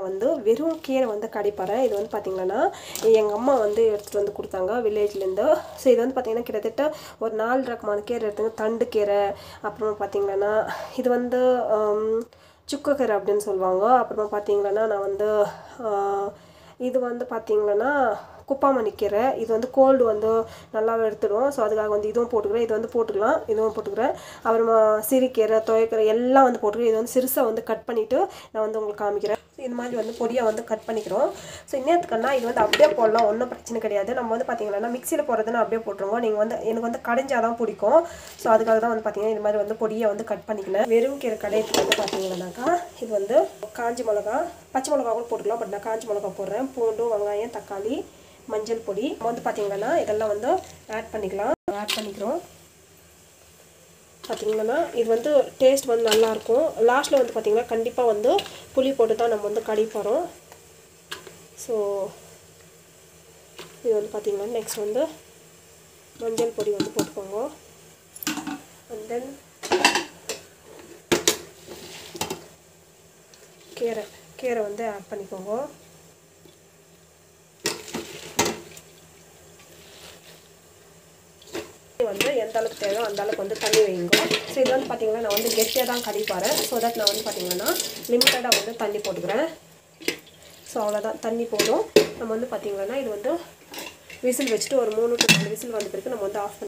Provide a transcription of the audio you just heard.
வந்து வெறும் கீரை வந்து கடிப்பறேன் இது வந்து பார்த்திங்கன்னா எங்கள் அம்மா வந்து எடுத்துகிட்டு வந்து கொடுத்தாங்க வில்லேஜ்லேருந்து ஸோ இது வந்து பார்த்திங்கன்னா கிட்டத்தட்ட ஒரு நாலு ரகமான கீரை எடுத்துங்க தண்டு கீரை அப்புறமா பார்த்திங்கன்னா இது வந்து ஆம், சுக்கக்கீரை அப்படின்னு சொல்லுவாங்க அப்புறமா பார்த்திங்கன்னா நான் வந்து ஆ, இது வந்து பார்த்திங்கன்னா குப்பாமணி கீரை இது வந்து கோல்டு வந்து நல்லாவே எடுத்துடும் ஸோ அதுக்காக வந்து இதுவும் போட்டுக்கிறேன் இது வந்து போட்டுக்கலாம் இதுவும் போட்டுக்கிறேன் அப்புறமா சிறுகீரை துவைக்கீரை எல்லாம் வந்து போட்டுக்கிறேன் இது வந்து சிறுசாக வந்து கட் பண்ணிவிட்டு நான் வந்து உங்களுக்கு காமிக்கிறேன் இது மாதிரி வந்து பொடியாக வந்து கட் பண்ணிக்கிறோம் ஸோ இன்னத்துக்குன்னா இது வந்து அப்படியே போடலாம் ஒன்றும் பிரச்சனை கிடையாது நம்ம வந்து பார்த்தீங்கன்னா மிக்சியில் போடுறதுன்னா அப்படியே போட்டுருவோம் நீங்கள் வந்து எனக்கு வந்து கடைஞ்சாதான் தான் பிடிக்கும் ஸோ அதுக்காக தான் வந்து பார்த்தீங்கன்னா இது மாதிரி வந்து பொடியை வந்து கட் பண்ணிக்கிறேன் வெறும் கீரை கடையத்துக்கு வந்து பார்த்தீங்கன்னாக்கா இது வந்து காஞ்சி மிளகா பச்சை மிளகா கூட போட்டுக்கலாம் பட் நான் காஞ்சி மிளகா போடுறேன் பூண்டு வெங்காயம் தக்காளி மஞ்சள் பொடி நம்ம வந்து பார்த்தீங்கன்னா இதெல்லாம் வந்து ஆட் பண்ணிக்கலாம் ஆட் பண்ணிக்கிறோம் பார்த்தீங்கன்னா இது வந்து டேஸ்ட் வந்து நல்லாயிருக்கும் லாஸ்ட்டில் வந்து பார்த்திங்கன்னா கண்டிப்பாக வந்து புளி போட்டு தான் நம்ம வந்து கடி போகிறோம் ஸோ இது வந்து பார்த்திங்கன்னா நெக்ஸ்ட் வந்து மஞ்சள் பொடி வந்து போட்டுக்கோங்க அண்ட் தென் கீரை கீரை வந்து ஆட் பண்ணிக்கோங்க வந்து எந்த அளவுக்கு தேவையோ அந்த அளவுக்கு வந்து தண்ணி வைங்க ஸோ இது வந்து பார்த்தீங்கன்னா நான் வந்து கெட்டியாக தான் கடிப்பாரேன் ஸோ தட் நான் வந்து பார்த்தீங்கன்னா லிமிட்டடாக வந்து தண்ணி போட்டுக்கிறேன் ஸோ அவ்வளோதான் தண்ணி போதும் நம்ம வந்து பார்த்தீங்கன்னா இது வந்து விசில் வச்சுட்டு ஒரு மூணு டு நாலு விசில் வந்த பிறகு நம்ம வந்து ஆஃப் பண்ணி